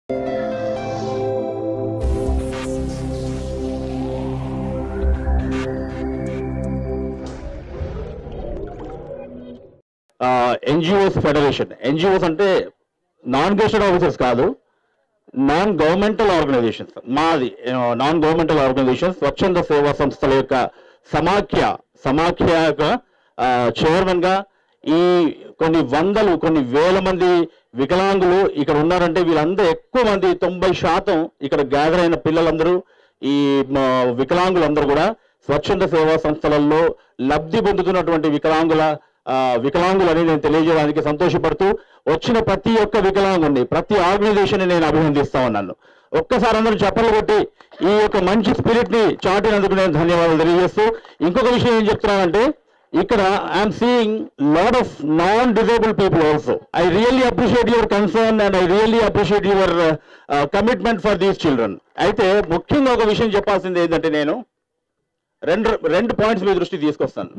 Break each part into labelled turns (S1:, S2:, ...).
S1: NGOs federation NGOs అంటే non gazetted officers కాదు non governmental organisations మాది నాన్ గవర్నమెంటల్ ఆర్గనైజేషన్స్ స్వచ్ఛంద సేవా సంస్థల యొక్క సమాఖ్య సమాఖ్య యొక్క చైర్మన్ గా ఈ కొన్ని వందలు కొన్ని వేల మంది వికలాంగులు ఇక్కడ ఉన్నారంటే వీళ్ళందరూ ఎక్కువ మంది తొంభై శాతం ఇక్కడ గ్యాదర్ అయిన పిల్లలందరూ ఈ మ, వికలాంగులందరూ కూడా స్వచ్ఛంద సేవా సంస్థలలో లబ్ధి పొందుతున్నటువంటి వికలాంగుల ఆ, వికలాంగులని నేను తెలియజేయడానికి సంతోషపడుతూ వచ్చిన ప్రతి ఒక్క వికలాంగుని ప్రతి ఆర్గనైజేషన్ నేను అభినందిస్తా ఉన్నాను ఒక్కసారి అందరూ చెప్పలు కొట్టి ఈ యొక్క మంచి స్పిరిట్ ని చాటినందుకు నేను ధన్యవాదాలు తెలియజేస్తూ ఇంకొక విషయం ఏం చెప్తున్నానంటే ఇక్కడ I'm seeing lot of non disable people also I really appreciate your concern and I really appreciate your commitment for these children అయితే ముఖ్యంగా ఒక విషయం చెప్పాల్సింది ఏంటంటే నేను రెండు రెండు పాయింట్స్ మీ దృష్టి తీసుకొస్తాను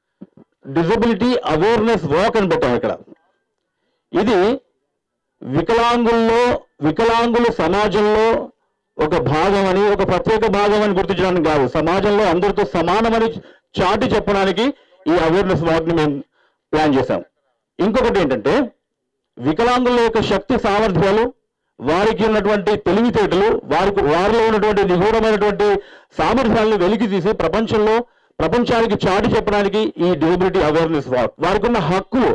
S1: డిజబిలిటీ అవేర్నెస్ వాక్ అని పెట్టాం ఇక్కడ ఇది వికలాంగుల్లో వికలాంగులు సమాజంలో ఒక భాగం అని ఒక ప్రత్యేక భాగం అని గుర్తించడానికి కాదు సమాజంలో అందరితో సమానమని చాటి చెప్పడానికి ఈ అవేర్నెస్ వాక్ ని మేము ప్లాన్ చేశాం ఇంకొకటి ఏంటంటే వికలాంగుల యొక్క శక్తి సామర్థ్యాలు వారికి ఉన్నటువంటి తెలివితేటలు వారికి వారిలో ఉన్నటువంటి నిగూఢమైనటువంటి సామర్థ్యాలను వెలికి తీసి ప్రపంచంలో ప్రపంచానికి చాటి చెప్పడానికి ఈ డిజబిలిటీ అవేర్నెస్ వాక్ వారికి ఉన్న హక్కులు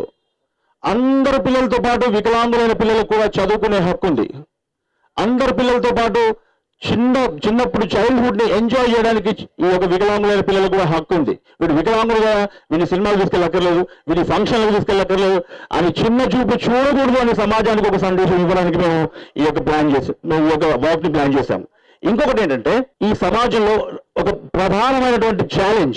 S1: అందరు పిల్లలతో పాటు వికలాంగులైన పిల్లలకు కూడా చదువుకునే హక్కు ఉంది అందరు పిల్లలతో పాటు చిన్న చిన్నప్పుడు చైల్డ్హుడ్ ని ఎంజాయ్ చేయడానికి ఈ యొక్క వికలాంగులైన పిల్లలకు కూడా హక్కు ఉంది వీడు వికలాంగులుగా వీని సినిమాలు తీసుకెళ్ళక్కర్లేదు వీని ఫంక్షన్లకు తీసుకెళ్ళక్కర్లేదు అని చిన్న చూపు చూడకూడదు అని సమాజానికి ఒక సందేశం ఇవ్వడానికి మేము ఈ యొక్క ప్లాన్ చేసాం మేము ఈ యొక్క వాక్ ని ప్లాన్ చేశాం ఇంకొకటి ఏంటంటే ఈ సమాజంలో ఒక ప్రధానమైనటువంటి ఛాలెంజ్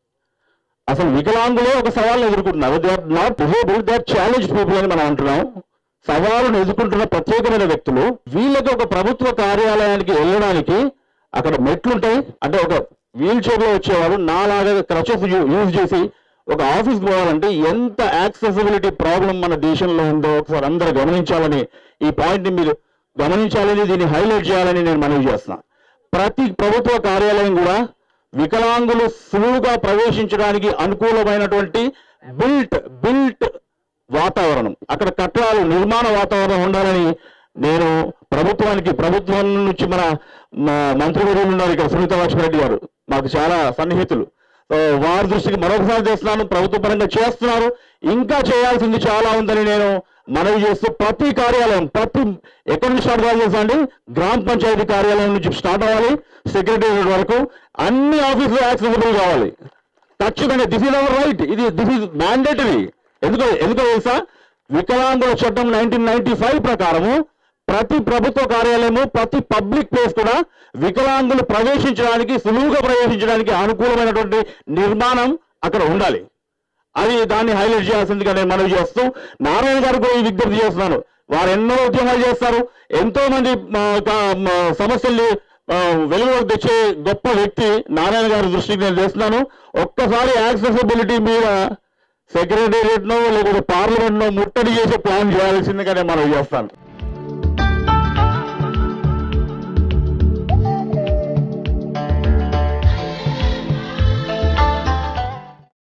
S1: అసలు వికలాంగులే ఒక సవాళ్ళను ఎదుర్కొంటున్నారు they are not disable they are challenge people అని మనం అంటున్నాం సవాళ్ళను ఎదుర్కొంటున్న ప్రత్యేకమైన వ్యక్తులు వీళ్ళకి ఒక ప్రభుత్వ కార్యాలయానికి వెళ్ళడానికి అక్కడ మెట్లుంటాయి అంటే ఒక వీల్ చైర్ లో వచ్చేవాడు నాలాగా క్రచెస్ యూజ్ చేసి ఒక ఆఫీస్ పోవాలంటే ఎంత యాక్సెసిబిలిటీ ప్రాబ్లం మన దేశంలో ఉందో ఒకసారి అందరూ గమనించాలని ఈ పాయింట్ ని మీరు గమనించాలని దీన్ని హైలైట్ చేయాలని నేను మనవి చేస్తున్నా ప్రతి ప్రభుత్వ కార్యాలయం కూడా వికలాంగులు సులువుగా ప్రవేశించడానికి అనుకూలమైనటువంటి బిల్ట్ బిల్ట్ వాతావరణం అక్కడ కట్టడాలు నిర్మాణ వాతావరణం ఉండాలని నేను ప్రభుత్వానికి ప్రభుత్వం నుంచి మన మా మంత్రివర్యులు ఉన్నారు ఇక్కడ సునీత లక్ష్మరెడ్డి గారు మాకు చాలా సన్నిహితులు సో వారి దృష్టికి మరొకసారి చేస్తున్నాను ప్రభుత్వ పరంగా చేస్తున్నారు ఇంకా చేయాల్సింది చాలా ఉందని నేను మనవి చేస్తూ ప్రతి కార్యాలయం ప్రతి ఎక్కడి నుంచి స్టార్ట్ కావాలి తెలుసా అండి గ్రామ పంచాయతీ కార్యాలయం నుంచి స్టార్ట్ అవ్వాలి సెక్రటరీ వరకు అన్ని ఆఫీసులు యాక్సెసిబుల్ కావాలి ఖచ్చితంగా దిస్ ఇస్ అవర్ రైట్ ఇది దిస్ ఇస్ మ్యాండేటరీ ఎందుకో ఎందుకో తెలుసా వికలాంగుల చట్టం నైన్టీన్ నైన్టీ ఫైవ్ ప్రకారము ప్రతి ప్రభుత్వ కార్యాలయము ప్రతి పబ్లిక్ ప్లేస్ కూడా వికలాంగులు ప్రవేశించడానికి సులువుగా ప్రవేశించడానికి అనుకూలమైనటువంటి నిర్మాణం అక్కడ ఉండాలి అది దాన్ని హైలైట్ చేయాల్సిందిగా నేను మనవి చేస్తూ నారాయణ గారు కూడా ఈ విజ్ఞప్తి చేస్తున్నాను వారు ఎన్నో ఉద్యమాలు చేస్తారు ఎంతో మంది ఆ, కా- ఆ, సమస్యల్ని ఆ, వెలుగులోకి తెచ్చే గొప్ప వ్యక్తి నారాయణ గారి దృష్టికి నేను చేస్తున్నాను ఒక్కసారి యాక్సెసిబిలిటీ మీద సెక్రటేరియట్ నో లేకపోతే పార్లమెంట్ నో ముట్టడి చేసే ప్లాన్ చేయాల్సిందిగా నేను మనవి చేస్తాను